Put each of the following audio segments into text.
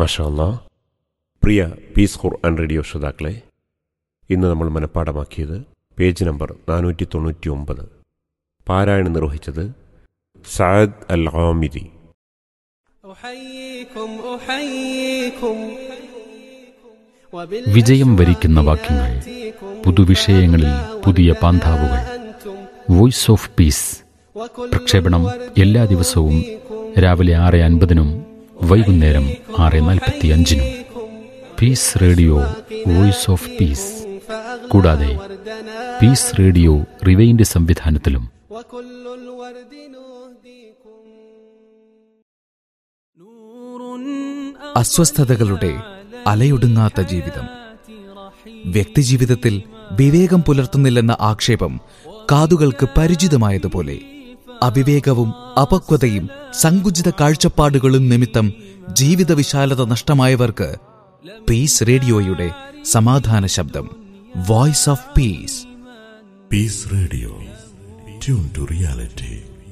മഷാല്ലാ പ്രിയ piece ഖുർആൻ radio ശ്രോതാക്കളെ ഇന്ന് നമ്മൾ മനഃപ്പാടമാക്കിയത് പേജ് നമ്പർ നാനൂറ്റി തൊണ്ണൂറ്റി ഒമ്പത് പാരായണം നിർവഹിച്ചത് സാദ് അൽ ആമിരി أحييكم أحييكم വിജയം വരിക്കുന്ന വാക്യങ്ങൾ പുതുവിഷയങ്ങളിൽ പുതിയ പാന്താവുകൾ വോയിസ് ഓഫ് പീസ് പ്രക്ഷേപണം എല്ലാ ദിവസവും രാവിലെ ആറ് അൻപതിനും വൈകുന്നേരം ആറ് നാൽപ്പത്തി അഞ്ചിനും peace radio voice of peace കൂടാതെ പീസ് റേഡിയോ റിവൈൻഡ് സംവിധാനത്തിലും وكل الورد نهديكم അസ്വസ്ഥതകളുടെ അലയൊടുങ്ങാത്ത ജീവിതം വ്യക്തിജീവിതത്തിൽ വിവേകം പുലർത്തുന്നില്ലെന്ന ആക്ഷേപം കാതുകൾക്ക് പരിചിതമായതുപോലെ അവിവേകവും അപക്വതയും സങ്കുചിത കാഴ്ചപ്പാടുകളും നിമിത്തം ജീവിത വിശാലത നഷ്ടമായവർക്ക് പീസ് റേഡിയോയുടെ സമാധാന ശബ്ദം voice of peace Peace Radio. Tune to reality.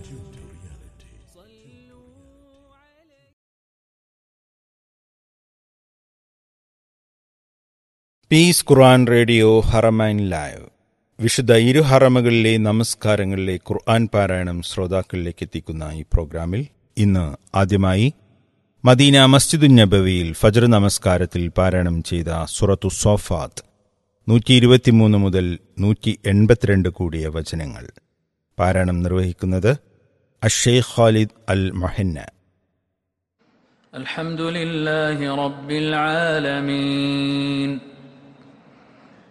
Peace ഖുർആൻ റേഡിയോ ഹറമൈൻ ലൈവ് വിശുദ്ധ ഇരു ഹറമകളിലെ നമസ്കാരങ്ങളിലെ ഖുർആൻ പാരായണം ശ്രോതാക്കളിലേക്ക് എത്തിക്കുന്ന ഈ പ്രോഗ്രാമിൽ ഇന്ന് ആദ്യമായി മദീന മസ്ജിദു നബവിയിൽ ഫജർ നമസ്കാരത്തിൽ പാരായണം ചെയ്ത സുറത്തു സോഫാത്ത് നൂറ്റി ഇരുപത്തിമൂന്ന് മുതൽ നൂറ്റി എൺപത്തിരണ്ട് കൂടിയ വചനങ്ങൾ പാരായണം നിർവഹിക്കുന്നത് അഷേഖ് ഖാലിദ് അൽ മൊഹന്ന الحمد لله رب العالمين